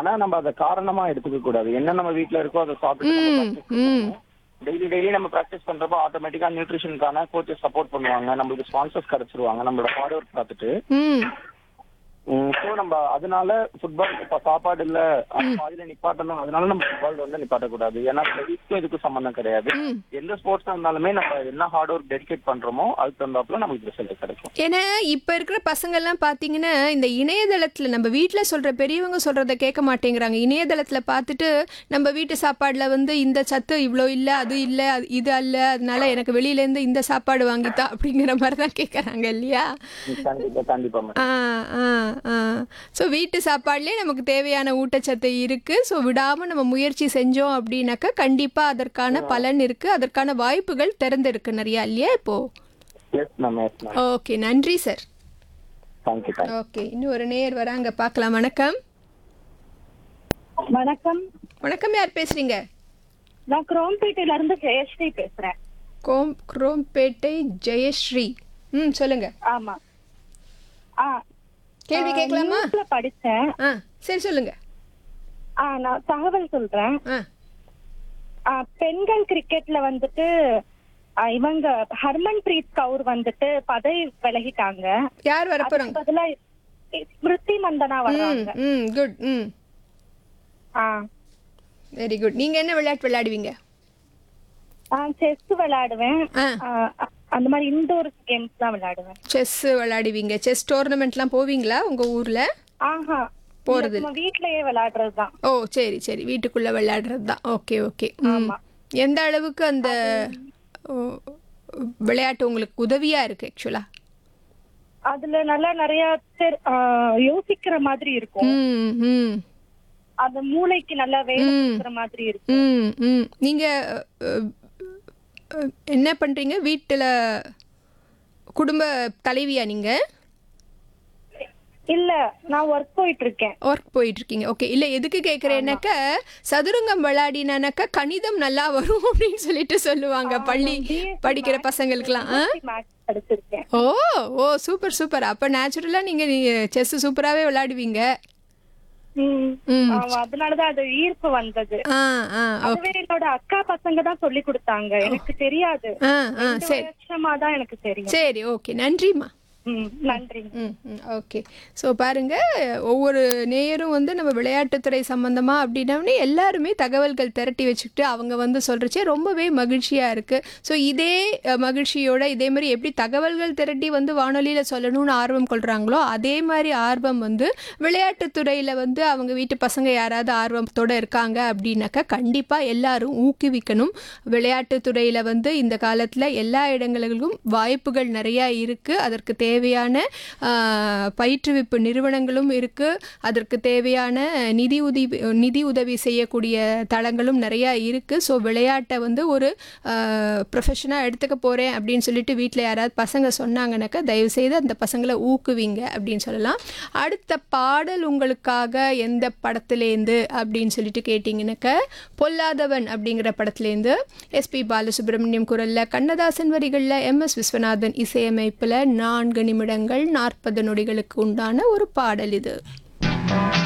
ஆனா நம்ம அதை காரணமா எடுத்துக்க கூடாது என்ன நம்ம வீட்ல இருக்கோ அதை ம், ம். சாப்பிட்டு டெய்லி டெய்லி நம்ம ப்ராக்டிஸ் பண்றப்போ ஆட்டோமேட்டிக்கா நியூட்ரிஷனுக்கான கோச்சஸ் சப்போர்ட் பண்ணுவாங்க நம்மளுக்கு ஸ்பான்சர்ஸ் கிடைச்சிருவாங்க நம்மளோட ஹார்ட் ஒர்க் பார்த்துட்டு ம் ஸோ நம்ம அதனால ஃபுட்பால் இப்ப சாப்பாடு இல்ல பாதியில நிப்பாட்டணும் அதனால நம்ம ஃபுட்பால் வந்து நிப்பாட்டக்கூடாது ஏன்னா ஸ்டடிஸ்க்கும் இதுக்கும் சம்பந்தம் கிடையாது ம். எந்த ஸ்போர்ட்ஸா இருந்தாலுமே நம்ம என்ன ஹார்ட் ஒர்க் டெடிகேட் பண்றோமோ அதுக்கு தகுந்தாப்புல நமக்கு ரிசல்ட் கிடைக்கும் ஏன்னா இப்ப இருக்கிற பசங்கள்லாம் பாத்தீங்கன்னா இந்த இணையதளத்துல நம்ம வீட்ல சொல்ற பெரியவங்க சொல்றத கேட்க மாட்டேங்கிறாங்க இணையதளத்துல பார்த்துட்டு நம்ம வீட்டு சாப்பாடுல வந்து இந்த சத்து இவ்வளோ இல்ல அது இல்ல அது- இது அல்ல அதனால எனக்கு வெளியில இருந்து இந்த சாப்பாடு வாங்கித்தா அப்படிங்கிற மாதிரி தான் கேட்கறாங்க இல்லையா கண்டிப்பா கண்டிப்பா மேடம் ஆ ஆ ஆ ஸோ வீட்டு சாப்பாடுலேயே நமக்கு தேவையான ஊட்டச்சத்து இருக்கு ஸோ விடாம நம்ம முயற்சி செஞ்சோம் அப்படின்னாக்கா கண்டிப்பா அதற்கான பலன் இருக்கு அதற்கான வாய்ப்புகள் திறந்திருக்கு நிறையா இல்லையா இப்போ yes ma'am yes ma'am okay நன்றி சார் தேங்க்யூ தேங்க்யூ ஓகே இன்னும் ஒரு நேயர் வராங்க பார்க்கலாம் வணக்கம் வணக்கம் வணக்கம் யார் பேசுறீங்க நான் குரோம்பேட்டையில இருந்து ஜெயஸ்ரீ பேசுறேன் கோம் குரோம்பேட்டை ஜெயஸ்ரீ ம் சொல்லுங்க ஆமா ஆ கேள்வி கேட்கலாமா நியூஸ்ல படிச்சேன் ஆ சரி சொல்லுங்க ஆ நான் தகவல் சொல்றேன் ஆ ஆ, பெண்கள் கிரிக்கெட்ல வந்துட்டு ஆ, இவங்க ஹர்மன் பிரீத் கவுர் வந்துட்டு பதவி விலகிட்டாங்க யார் வரப்போறாங்க அதுக்கு பதிலா ஸ்மிருதி மந்தனா ம் வர்றாங்க ம் குட் ம் ஆ வெரி குட் நீங்க என்ன விளையாட்டு விளையாடுவீங்க செஸ் விளையாடுவேன் ஆ ஆ, அந்த மாதிரி இன்டோர் கேம்ஸ் தான் விளையாடுவேன் செஸ் விளையாடுவீங்க செஸ் டோர்னமெண்ட்லாம் போவீங்களா உங்க ஊர்ல ஆஹா போறது நம்ம வீட்லயே விளையாடுறது தான் ஓ சரி சரி வீட்டுக்குள்ள விளையாடுறது தான் ஓகே ஓகே ஆமா. எந்த அளவுக்கு அந்த ஓ, விளையாட்டு உங்களுக்கு உதவியா இருக்கு ஆக்சுவலா அதுல நல்லா நிறைய தெர்- ஆ, யோசிக்கிற மாதிரி இருக்கும் ம் ம் அந்த மூளைக்கு நல்லா வேலை ம். கொடுக்கிற மாதிரி இருக்கும் ம் ம் நீங்க அஹ், அஹ், என்ன பண்றீங்க வீட்டுல குடும்ப தலைவியா நீங்க இல்ல நான் ஒர்க் போயிட்டு இருக்கேன் ஒர்க் போயிட்டு இருக்கீங்க ஓகே இல்ல எதுக்கு கேக்குறேன்னாக்க சதுரங்கம் விளையாடினானாக்கா கணிதம் நல்லா வரும் அப்படின்னு சொல்லிட்டு சொல்லுவாங்க பள்ளி படிக்கிற பசங்களுக்குலாம் ஆ? மேத்ஸ் படிச்சிருக்கேன் ஓ ஓ சூப்பர் சூப்பர் அப்ப நேச்சுரலா நீங்க செஸ் சூப்பராவே விளையாடுவீங்க ம். ம். ஆமா, அதனாலதான் அது ஈர்ப்பு வந்தது ஆ ஆ ஓ- அதுவே என்னோட அக்கா பசங்க தான் சொல்லி கொடுத்தாங்க எனக்கு தெரியாது ஆ ஆ ரெண்டு சரி வருஷமா தான் எனக்கு தெரியும் சரி ஓகே நன்றிம்மா ம், நன்றி ம் ம் ஓகே ஸோ பாருங்க ஒவ்வொரு நேயரும் வந்து நம்ம விளையாட்டுத்துறை சம்மந்தமா அப்படின்னே எல்லாருமே தகவல்கள் திரட்டி வச்சுக்கிட்டு அவங்க வந்து சொல்றச்சே ரொம்பவே மகிழ்ச்சியா இருக்கு ஸோ இதே அஹ், மகிழ்ச்சியோட இதே மாதிரி எப்படி தகவல்கள் திரட்டி வந்து வானொலியில் சொல்லணும்னு ஆர்வம் கொள்றாங்களோ அதே மாதிரி ஆர்வம் வந்து விளையாட்டுத்துறையில் வந்து அவங்க வீட்டு பசங்க யாராவது ஆர்வத்தோட இருக்காங்க அப்படின்னாக்கா கண்டிப்பாக எல்லாரும் ஊக்குவிக்கணும் விளையாட்டுத்துறையில் வந்து இந்த காலத்தில் எல்லா இடங்களிலும் வாய்ப்புகள் நிறையா இருக்குது அதற்கு தேவையான ஆஹ், பயிற்றுவிப்பு நிறுவனங்களும் இருக்குது அதற்கு தேவையான நிதி உதவி நிதி உதவி செய்யக்கூடிய தளங்களும் நிறையா இருக்குது ஸோ விளையாட்டை வந்து ஒரு ப்ரொஃபஷனாக எடுத்துக்க போகிறேன் அப்படின்னு சொல்லிட்டு வீட்டில் யாராவது பசங்க சொன்னாங்கனாக்கா தயவுசெய்து அந்த பசங்களை ஊக்குவிங்க அப்படின்னு சொல்லலாம் அடுத்த பாடல் உங்களுக்காக எந்த படத்துலேருந்து அப்படின்னு சொல்லிட்டு கேட்டிங்கனாக்க பொல்லாதவன் அப்படிங்கிற படத்துலேருந்து எஸ்பி பாலசுப்ரமணியம் குரலில் கண்ணதாசன் வரிகளில் எம்எஸ் விஸ்வநாதன் இசையமைப்பில் நான்கு நிமிடங்கள் நாற்பது நொடிகளுக்கு உண்டான ஒரு பாடல் இது